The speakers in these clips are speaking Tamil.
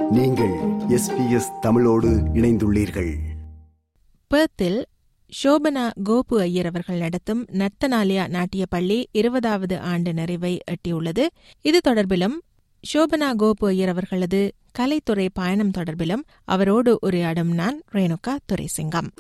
நீங்கள் எஸ்பிஎஸ் தமிழோடு இணைந்துள்ளீர்கள் பெர்த்தில் ஷோபனா கோபு ஐயர் அவர்கள் நடத்தும் நர்த்தனாலயா நாட்டிய பள்ளி இருபதாவது ஆண்டு நிறைவை எட்டியுள்ளது இது தொடர்பிலும் ஷோபனா கோபு ஐயர் அவர்களது கலைத்துறை பயணம் தொடர்பிலும் அவரோடு உரையாடும் நான் ரேணுகா துரைசிங்கம்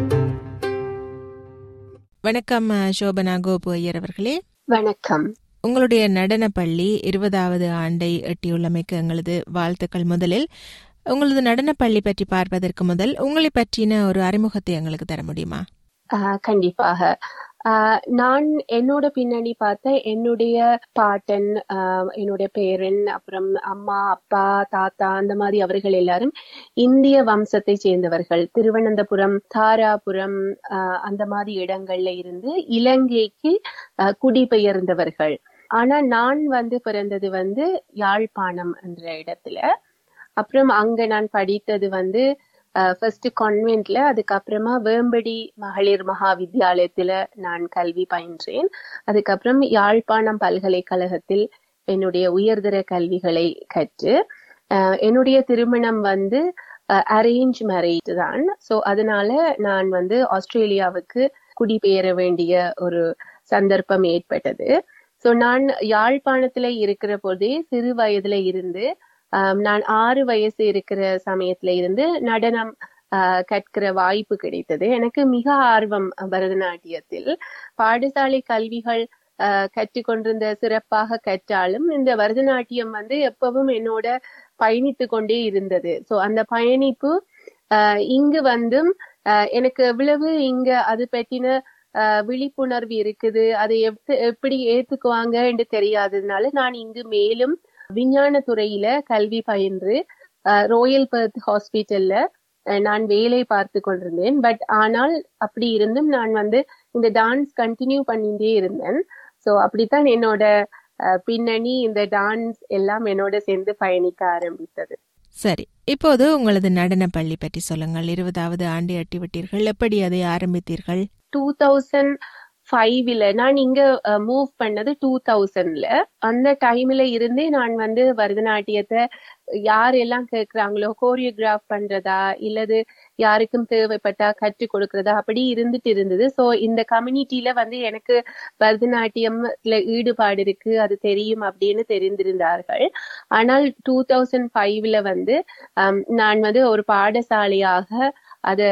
வணக்கம் அஹ், ஷோபனா கோபு ஐயர் அவர்களே வணக்கம் உங்களுடைய நடன பள்ளி இருபதாவது ஆண்டை எட்டியுள்ளமைக்கு எங்களது வாழ்த்துக்கள் முதலில் உங்களது நடன பள்ளி பற்றி பார்ப்பதற்கு முதல் உங்களை பற்றின ஒரு அறிமுகத்தை எங்களுக்கு தர முடியுமா ஆஹ் கண்டிப்பாக ஆஹ் நான் என்னோட பின்னணி பார்த்த என்னுடைய பாட்டன் ஆஹ் என்னுடைய பேரன் அப்புறம் அம்மா அப்பா தாத்தா அந்த மாதிரி அவர்கள் எல்லாரும் இந்திய வம்சத்தை சேர்ந்தவர்கள் திருவனந்தபுரம் தாராபுரம் ஆஹ் அந்த மாதிரி இடங்கள்ல இருந்து இலங்கைக்கு ஆஹ் குடிபெயர்ந்தவர்கள் ஆனா நான் வந்து பிறந்தது வந்து யாழ்ப்பாணம் என்ற இடத்துல அப்புறம் அங்க நான் படித்தது வந்து ஃபர்ஸ்ட் கான்வென்ட்ல அதுக்கப்புறமா வேம்படி மகளிர் மகா வித்தியாலயத்துல நான் கல்வி பயின்றேன் அதுக்கப்புறம் யாழ்ப்பாணம் பல்கலைக்கழகத்தில் என்னுடைய உயர்தர கல்விகளை கற்று அஹ், என்னுடைய திருமணம் வந்து அரேஞ்ச் மேரேஜ் தான் ஸோ அதனால நான் வந்து ஆஸ்திரேலியாவுக்கு குடிபெயர வேண்டிய ஒரு சந்தர்ப்பம் ஏற்பட்டது ஸோ நான் யாழ்ப்பாணத்துல இருக்கிற போதே சிறு வயதுல இருந்து ஆம், நான் ஆறு வயசு இருக்கிற சமயத்துல இருந்து நடனம் ஆஹ், கற்கிற வாய்ப்பு கிடைத்தது எனக்கு மிக ஆர்வம் பரதநாட்டியத்தில் பாடசாலை கல்விகள் ஆஹ், கற்றுக்கொண்டிருந்த சிறப்பாக கற்றாலும் இந்த பரதநாட்டியம் வந்து எப்பவும் என்னோட பயணித்து கொண்டே இருந்தது சோ அந்த பயணிப்பு ஆஹ், இங்கு வந்தும் ஆஹ், எனக்கு எவ்வளவு இங்க அது பற்றின ஆஹ், விழிப்புணர்வு இருக்குது அதை எப்- எப்படி ஏத்துக்குவாங்க என்று தெரியாததுனால நான் இங்கு மேலும் விஞ்ஞான துறையில கல்வி பயின்று ரோயல் பர்த் ஹாஸ்பிட்டல்ல அஹ், நான் வேலை பார்த்து கொண்டிருந்தேன் பட் ஆனால் அப்படி இருந்தும் நான் வந்து இந்த டான்ஸ் கண்டினியூ பண்ணிட்டே இருந்தேன் சோ அப்படித்தான் என்னோட அஹ், பின்னணி இந்த டான்ஸ் எல்லாம் என்னோட சேர்ந்து பயணிக்க ஆரம்பித்தது சரி இப்போது உங்களது நடன பள்ளி பற்றி சொல்லுங்கள் இருபதாவது ஆண்டு எட்டிவிட்டீர்கள் எப்படி அதை ஆரம்பித்தீர்கள் டூ தௌசண்ட் ஃபைவ்ல நான் இங்க மூவ் பண்ணது டூ தௌசண்ட்ல அந்த டைம்ல இருந்தே நான் வந்து பரதநாட்டியத்தை யார் எல்லாம் கேக்குறாங்களோ கோரியோகிராஃப் பண்றதா இல்லது யாருக்கும் தேவைப்பட்டா கற்றுக் கொடுக்கறதா அப்படி இருந்துட்டு இருந்தது சோ இந்த கம்யூனிட்டில வந்து எனக்கு பரதநாட்டியம்ல ஈடுபாடு இருக்கு அது தெரியும் அப்படின்னு தெரிந்திருந்தார்கள் ஆனால் டூ தௌசண்ட் ஃபைவ்ல வந்து ஹம், நான் வந்து ஒரு பாடசாலையாக அத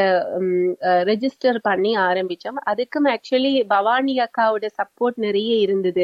ரெஜிஸ்டர் பண்ணி ஆரம்பிச்சோம் அதுக்கும் ஆக்சுவலி பவானி அக்காவோட சப்போர்ட் நிறைய இருந்தது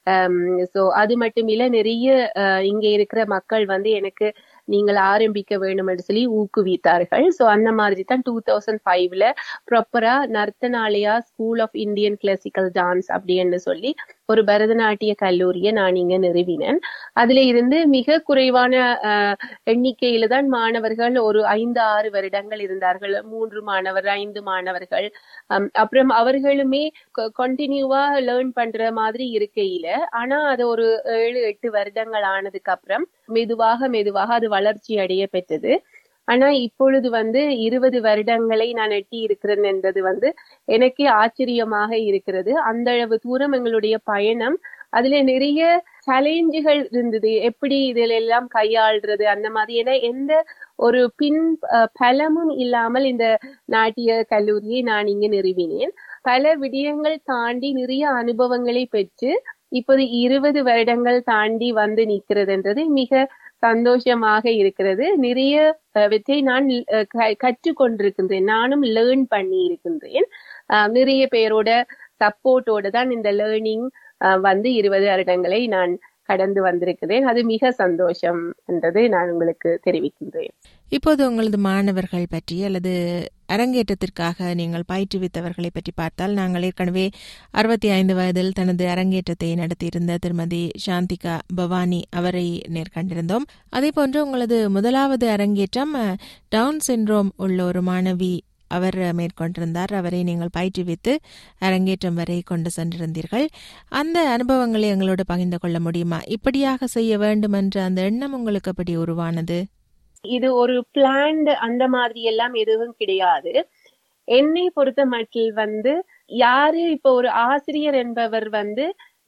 சோ அது மட்டும் இல்ல நிறைய அஹ், இங்க இருக்கிற மக்கள் வந்து எனக்கு நீங்கள் ஆரம்பிக்க வேணும்னு சொல்லி ஊக்குவித்தார்கள் சோ அந்த மாதிரி தான் டூ தௌசண்ட் ஃபைவ்ல ப்ராப்பரா Narthanalaya school of Indian classical dance அப்படின்னு சொல்லி ஒரு பரதநாட்டிய கல்லூரியை நான் இங்க நிறுவினேன் அதுல இருந்து மிக குறைவான அஹ், எண்ணிக்கையில தான் மாணவர்கள் ஒரு ஐந்து ஆறு வருடங்கள் இருந்தார்கள் மூன்று மாணவர் ஐந்து மாணவர்கள் அம், அப்புறம் அவர்களுமே கண்டினியூவா லேர்ன் பண்ற மாதிரி இருக்கையில ஆனா அது ஒரு ஏழு எட்டு வருடங்கள் ஆனதுக்கு அப்புறம் மெதுவாக மெதுவாக அது வளர்ச்சி அடைய பெற்றது ஆனா இப்பொழுது வந்து இருபது வருடங்களை நான் எட்டி இருக்கிறேன் என்றது வந்து எனக்கே ஆச்சரியமாக இருக்கிறது அந்த அளவு தூரம் எங்களுடைய பயணம் அதுல நிறைய சேலஞ்சுகள் இருந்தது எப்படி இதில் எல்லாம் கையாள்றது அந்த மாதிரி ஏன்னா எந்த ஒரு பின் அஹ், பலமும் இல்லாமல் இந்த நாட்டிய கல்லூரியை நான் இங்கு நிறுவினேன் பல விடயங்கள் தாண்டி நிறைய அனுபவங்களை பெற்று இப்போது இருபது வருடங்கள் தாண்டி வந்து நிற்கிறதுன்றது மிக சந்தோஷமாக இருக்கிறது நிறைய வற்றை நான் அஹ், க- கற்றுக்கொண்டிருக்கின்றேன் நானும் லேர்ன் பண்ணி இருக்கின்றேன் அஹ், நிறைய பேரோட சப்போர்ட்டோட தான் இந்த லேர்னிங் வந்து இருபது வருடங்களை நான் கடந்து வந்திருக்கிறேன் அது மிக சந்தோஷம் என்றதை நான் உங்களுக்கு தெரிவிக்கின்றேன் இப்போது உங்களது மாணவர்கள் பற்றி அல்லது அரங்கேற்றத்திற்காக நீங்கள் பயிற்றுவித்தவர்களை பற்றி பார்த்தால் நாங்கள் ஏற்கனவே அறுபத்தி ஐந்து வயதில் தனது அரங்கேற்றத்தை நடத்தியிருந்த திருமதி சாந்திகா பவானி அவரை நேர்கண்டிருந்தோம் அதேபோன்று உங்களது முதலாவது அரங்கேற்றம் அஹ், டவுன் சிண்ட்ரோம் உள்ள ஒரு மாணவி அவர் மேற்கொண்டிருந்தார் அவரை நீங்கள் பயிற்றுவித்து அரங்கேற்றம் வரை கொண்டு சென்றிருந்தீர்கள் அந்த அனுபவங்களை எங்களோடு பகிர்ந்து கொள்ள முடியுமா இப்படியாக செய்ய வேண்டும் என்ற அந்த எண்ணம் உங்களுக்கு எப்படி உருவானது இது ஒரு பிளான்டு அந்த மாதிரி எல்லாம் எதுவும் கிடையாது என்னை பொறுத்த மட்டில் வந்து யாரு இப்ப ஒரு ஆசிரியர் என்பவர் வந்து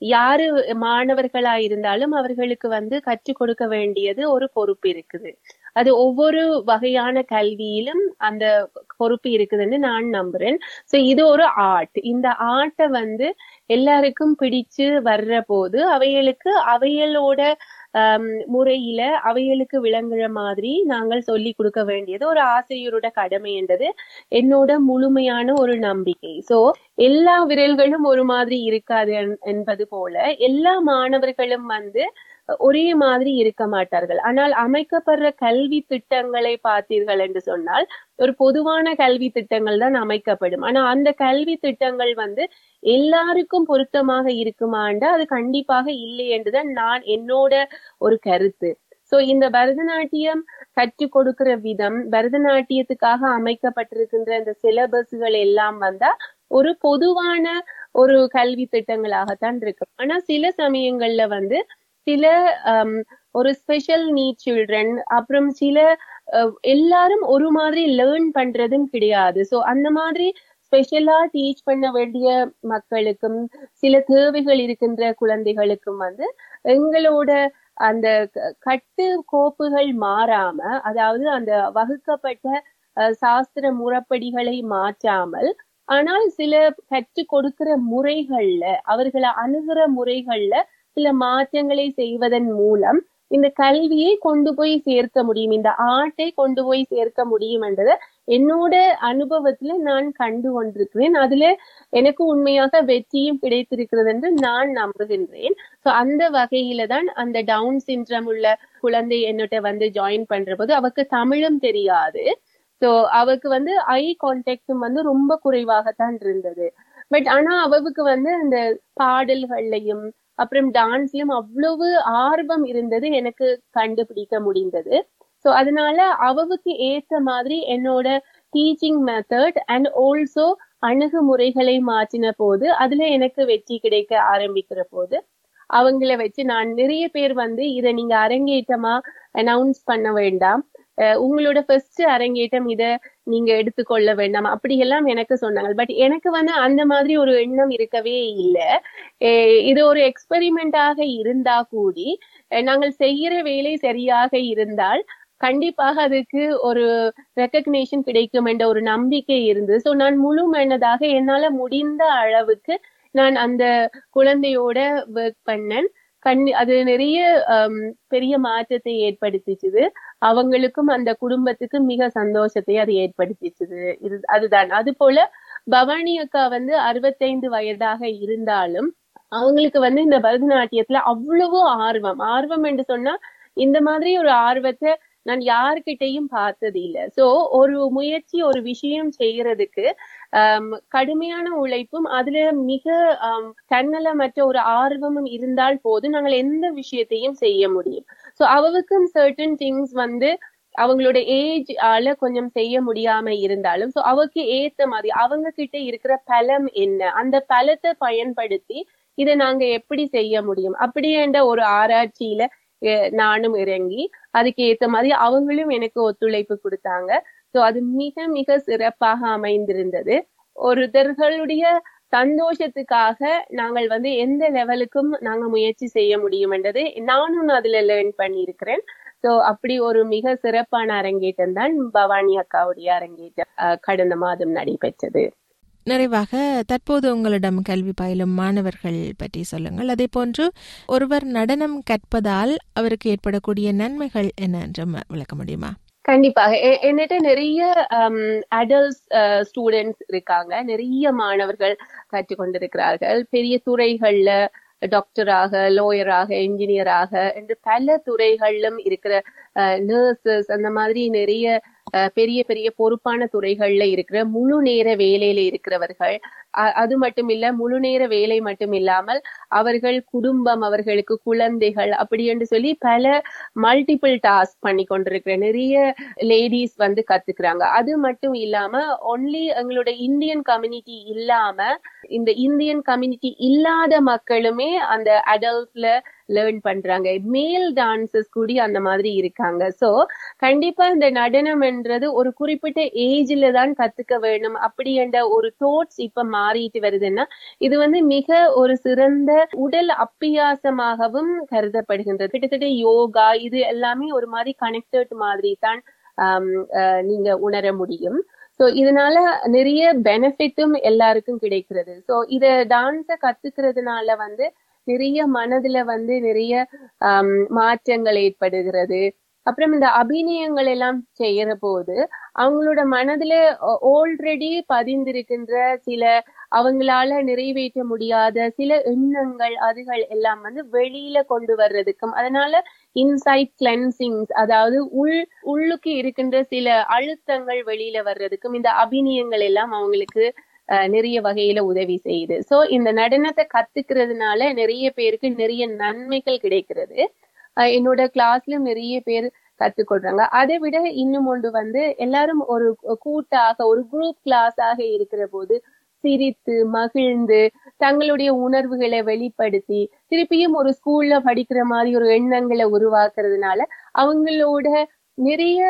யாரு மாணவர்களா இருந்தாலும் அவர்களுக்கு வந்து கற்றுக் கொடுக்க வேண்டியது ஒரு பொறுப்பு இருக்குது அது ஒவ்வொரு வகையான கல்வியிலும் அந்த பொறுப்பு இருக்குதுன்னு நான் நம்புறேன் சோ இது ஒரு ஆர்ட் இந்த ஆர்ட்டை வந்து எல்லாருக்கும் பிடிச்சு வர்ற போது அவைகளுக்கு அவைகளோட ஆம், முறையில அவைகளுக்கு விளங்குற மாதிரி நாங்கள் சொல்லி கொடுக்க வேண்டியது ஒரு ஆசிரியரோட கடமை என்றது என்னோட முழுமையான ஒரு நம்பிக்கை சோ எல்லா விரல்களும் ஒரு மாதிரி இருக்காது என்- என்பது போல எல்லா மாணவர்களும் வந்து ஒரே மாதிரி இருக்க மாட்டார்கள் ஆனால் அமைக்கப்படுற கல்வி திட்டங்களை பார்த்தீர்கள் என்று சொன்னால் ஒரு பொதுவான கல்வி திட்டங்கள் தான் அமைக்கப்படும் ஆனா அந்த கல்வி திட்டங்கள் வந்து எல்லாருக்கும் பொருத்தமாக இருக்குமாண்டா அது கண்டிப்பாக இல்லை என்றுதான் நான் என்னோட ஒரு கருத்து சோ இந்த பரதநாட்டியம் கற்றுக் கொடுக்கிற விதம் பரதநாட்டியத்துக்காக அமைக்கப்பட்டிருக்கின்ற இந்த சிலபஸ்கள் எல்லாம் வந்தா ஒரு பொதுவான ஒரு கல்வி திட்டங்களாகத்தான் இருக்கும் ஆனா சில சமயங்கள்ல வந்து சில ஹம், ஒரு ஸ்பெஷல் நீட் சில்ட்ரன் அப்புறம் சில அஹ், எல்லாரும் ஒரு மாதிரி லேர்ன் பண்றதும் கிடையாது சோ அந்த மாதிரி ஸ்பெஷலா டீச் பண்ண வேண்டிய மக்களுக்கும் சில தேவைகள் இருக்கின்ற குழந்தைகளுக்கும் வந்து எங்களோட அந்த க- கட்டு கோப்புகள் மாறாம அதாவது அந்த வகுக்கப்பட்ட அஹ், சாஸ்திர முறைப்படிகளை மாற்றாமல் ஆனால் சில கற்றுக் கொடுக்கிற முறைகள்ல அவர்களை அணுகிற முறைகள்ல சில மாற்றங்களை செய்வதன் மூலம் இந்த கல்வியை கொண்டு போய் சேர்க்க முடியும் இந்த ஆர்ட்டை கொண்டு போய் சேர்க்க முடியும் என்றதை என்னோட அனுபவத்துல நான் கண்டு கொண்டிருக்கிறேன் அதுல எனக்கு உண்மையாக வெற்றியும் கிடைத்திருக்கிறது என்று நான் நம்புகின்றேன் சோ அந்த வகையில தான் அந்த டவுன் சிண்ட்ரம் உள்ள குழந்தை என்னோட வந்து ஜாயின் பண்ற போது அவக்கு தமிழும் தெரியாது சோ அவக்கு வந்து ஐ கான்டாக்டும் வந்து ரொம்ப குறைவாகத்தான் இருந்தது பட் ஆனா அவளுக்கு வந்து அந்த பாடல்கள்லையும் அப்புறம் டான்ஸ்லயும் அவ்வளவு ஆர்வம் இருந்தது எனக்கு கண்டுபிடிக்க முடிந்தது சோ அதனால அவவுக்கு ஏத்த மாதிரி என்னோட டீச்சிங் மெத்தட் அண்ட் ஆல்சோ அணுகுமுறைகளை மாற்றின போது அதுல எனக்கு வெற்றி கிடைக்க ஆரம்பிக்கிற போது அவங்கள வச்சு நான் நிறைய பேர் வந்து இதை நீங்க அரங்கேற்றமா அனௌன்ஸ் பண்ண வேண்டாம் அஹ் உங்களோட ஃபர்ஸ்ட் அரங்கேற்றம் இத நீங்க எடுத்துக்கொள்ள வேண்டாம் அப்படியெல்லாம் எனக்கு சொன்னாங்க பட் எனக்கு வந்து அந்த மாதிரி ஒரு எண்ணம் இருக்கவே இல்லை இது ஒரு எக்ஸ்பெரிமெண்டாக இருந்தா கூடி அஹ் நாங்கள் செய்யற வேலை சரியாக இருந்தால் கண்டிப்பாக அதுக்கு ஒரு ரெக்கக்னேஷன் கிடைக்கும் என்ற ஒரு நம்பிக்கை இருந்தது ஸோ நான் முழு மனதாக என்னால முடிந்த அளவுக்கு நான் அந்த குழந்தையோட ஒர்க் பண்ணேன் கண் அது நிறைய ஹம், பெரிய மாற்றத்தை ஏற்படுத்திச்சுது அவங்களுக்கும் அந்த குடும்பத்துக்கும் மிக சந்தோஷத்தை அது ஏற்படுத்திச்சுது இது அதுதான் அது போல பவானி அக்கா வந்து அறுபத்தைந்து வயதாக இருந்தாலும் அவங்களுக்கு வந்து இந்த பரதநாட்டியத்துல அவ்வளவு ஆர்வம் ஆர்வம் என்று சொன்னா இந்த மாதிரி ஒரு ஆர்வத்தை நான் யாருக்கிட்டையும் பார்த்தது இல்ல சோ ஒரு முயற்சி ஒரு விஷயம் செய்யறதுக்கு ஆம், கடுமையான உழைப்பும் அதுல மிக ஆம், தன்னலமற்ற ஒரு ஆர்வமும் இருந்தால் போதும் நாங்கள் எந்த விஷயத்தையும் செய்ய முடியும் சோ அவளுக்கும் சர்டன் திங்ஸ் வந்து அவங்களோட ஏஜ் ஆல கொஞ்சம் செய்ய முடியாம இருந்தாலும் சோ அவக்கு ஏத்த மாதிரி அவங்க கிட்ட இருக்கிற பலம் என்ன அந்த பலத்தை பயன்படுத்தி இதை நாங்க எப்படி செய்ய முடியும் அப்படின்ற ஒரு ஆராய்ச்சியில அஹ், நானும் இறங்கி அதுக்கு ஏத்த மாதிரி அவங்களும் எனக்கு ஒத்துழைப்பு கொடுத்தாங்க சோ அது மிக மிக சிறப்பாக அமைந்திருந்தது ஒருத்தர்களுடைய சந்தோஷத்துக்காக நாங்கள் வந்து எந்த லெவலுக்கும் நாங்க முயற்சி செய்ய முடியும்ன்றது நானும் அதுல லேர்ன் பண்ணியிருக்கிறேன் சோ அப்படி ஒரு மிக சிறப்பான அரங்கேற்றம் தான் பவானி அக்காவுடைய அரங்கேற்றம் அஹ், கடந்த மாதம் நடைபெற்றது நிறைவாக தற்போது உங்களிடம் கல்வி பயிலும் மாணவர்கள் பற்றி சொல்லுங்கள் அதே போன்று ஒருவர் நடனம் கற்பதால் அவருக்கு ஏற்படக்கூடிய நன்மைகள் என்ன என்றும் விளக்க முடியுமா கண்டிப்பாக எ- என்னிட்ட நிறைய அடல்ட்ஸ் ஸ்டூடெண்ட்ஸ் இருக்காங்க நிறைய மாணவர்கள் கற்றுக்கொண்டிருக்கிறார்கள் பெரிய துறைகள்ல டாக்டராக லோயராக என்ஜினியராக என்று பல துறைகளிலும் இருக்கிற நர்சஸ் அந்த மாதிரி நிறைய அஹ், பெரிய பெரிய பொறுப்பான துறைகள்ல இருக்கிற முழு நேர வேலையில இருக்கிறவர்கள் அ- அது மட்டும் இல்ல முழு நேர வேலை மட்டும் இல்லாமல் அவர்கள் குடும்பம் அவர்களுக்கு குழந்தைகள் அப்படி என்று சொல்லி பல மல்டிபிள் டாஸ்க் பண்ணி கொண்டிருக்கிற நிறைய லேடிஸ் வந்து கத்துக்கிறாங்க அது மட்டும் இல்லாம ஒன்லி எங்களோட இந்தியன் கம்யூனிட்டி இல்லாம இந்த இந்தியன் கம்யூனிட்டி இல்லாத மக்களுமே அந்த அடல்ட்ல லேர்ன் பண்றாங்க மேல் டான்சஸ் கூடி அந்த மாதிரி இருக்காங்க சோ கண்டிப்பா இந்த நடனம் என்றது பண்றது ஒரு குறிப்பிட்ட ஏஜ்ல தான் கத்துக்க வேணும் அப்படி என்ற ஒரு தோட்ஸ் இப்ப மாறிட்டு வருதுன்னா இது வந்து மிக ஒரு சிறந்த உடல் அப்பியாசமாகவும் கருதப்படுகின்றது கிட்டத்தட்ட யோகா இது எல்லாமே ஒரு மாதிரி கனெக்டட் மாதிரி தான் நீங்க உணர முடியும் சோ இதனால நிறைய பெனிஃபிட்டும் எல்லாருக்கும் கிடைக்கிறது சோ இத டான்ஸ கத்துக்கிறதுனால வந்து நிறைய மனதுல வந்து நிறைய மாற்றங்கள் ஏற்படுகிறது அப்புறம் இந்த அபிநயங்கள் எல்லாம் செய்யற போது அவங்களோட மனதுல ஆல்ரெடி பதிந்திருக்கின்ற சில அவங்களால நிறைவேற்ற முடியாத சில எண்ணங்கள் அதுகள் எல்லாம் வந்து வெளியில கொண்டு வர்றதுக்கும் அதனால இன்சைட் கிளென்சிங்ஸ் அதாவது உள் உள்ளுக்கு இருக்கின்ற சில அழுத்தங்கள் வெளியில வர்றதுக்கும் இந்த அபிநயங்கள் எல்லாம் அவங்களுக்கு நிறைய வகையில உதவி செய்யுது சோ இந்த நடனத்தை கத்துக்கிறதுனால நிறைய பேருக்கு நிறைய நன்மைகள் கிடைக்கிறது என்னோட கிளாஸ்லயும் நிறைய பேர் கத்துக்கொள்றாங்க அதை விட இன்னும் ஒன்று வந்து எல்லாரும் ஒரு கூட்டாக ஒரு குரூப் கிளாஸாக இருக்கிற போது சிரித்து மகிழ்ந்து தங்களுடைய உணர்வுகளை வெளிப்படுத்தி திருப்பியும் ஒரு ஸ்கூல்ல படிக்கிற மாதிரி ஒரு எண்ணங்களை உருவாக்குறதுனால அவங்களோட நிறைய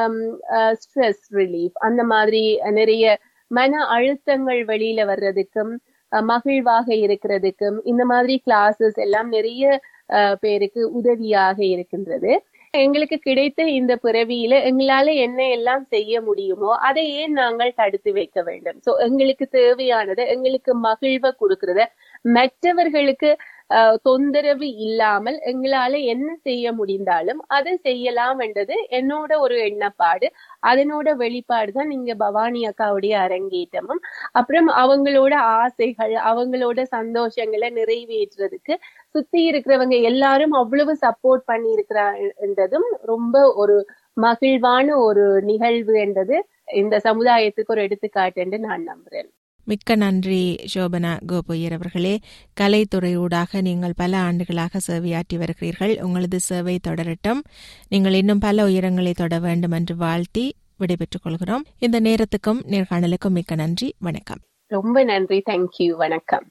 ஸ்ட்ரெஸ் ரிலீஃப் அந்த மாதிரி நிறைய மன அழுத்தங்கள் வெளியில வர்றதுக்கும் மகிழ்வாக இருக்கிறதுக்கும் இந்த மாதிரி கிளாஸஸ் எல்லாம் நிறைய பேருக்கு உதவியாக இருக்கின்றது எங்களுக்கு கிடைத்த இந்த பிறவியில எங்களால என்ன எல்லாம் செய்ய முடியுமோ அதை ஏன் நாங்கள் தடுத்து வைக்க வேண்டும் சோ எங்களுக்கு தேவையானதை எங்களுக்கு மகிழ்வை கொடுக்கறத மற்றவர்களுக்கு தொந்தரவு இல்லாமல் எங்களால என்ன செய்ய முடிந்தாலும் அதை செய்யலாம் என்றது என்னோட ஒரு எண்ணப்பாடு அதனோட வெளிப்பாடு தான் நீங்க பவானி அக்காவுடைய அரங்கேற்றமும் அப்புறம் அவங்களோட ஆசைகள் அவங்களோட சந்தோஷங்களை நிறைவேற்றுறதுக்கு சுத்தி இருக்கிறவங்க எல்லாரும் அவ்வளவு சப்போர்ட் பண்ணி இருக்கிறான்றதும் ரொம்ப ஒரு மகிழ்வான ஒரு நிகழ்வு என்றது இந்த சமுதாயத்துக்கு ஒரு எடுத்துக்காட்டு என்று நான் நம்புறேன் மிக்க நன்றி சோபனா கோபுயர் அவர்களே கலைத்துறையூடாக நீங்கள் பல ஆண்டுகளாக சேவையாற்றி வருகிறீர்கள் உங்களது சேவை தொடரட்டும் நீங்கள் இன்னும் பல உயரங்களை தொட வேண்டும் என்று வாழ்த்தி விடைபெற்றுக் கொள்கிறோம் இந்த நேரத்துக்கும் நேர்காணலுக்கும் மிக்க நன்றி வணக்கம் ரொம்ப நன்றி தேங்க்யூ வணக்கம்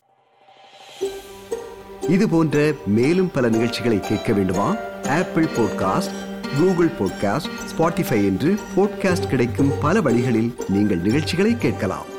இது போன்ற மேலும் பல நிகழ்ச்சிகளை கேட்க வேண்டுமா Apple podcast Google podcast Spotify என்று பாட்காஸ்ட் கிடைக்கும் பல வழிகளில் நீங்கள் நிகழ்ச்சிகளை கேட்கலாம்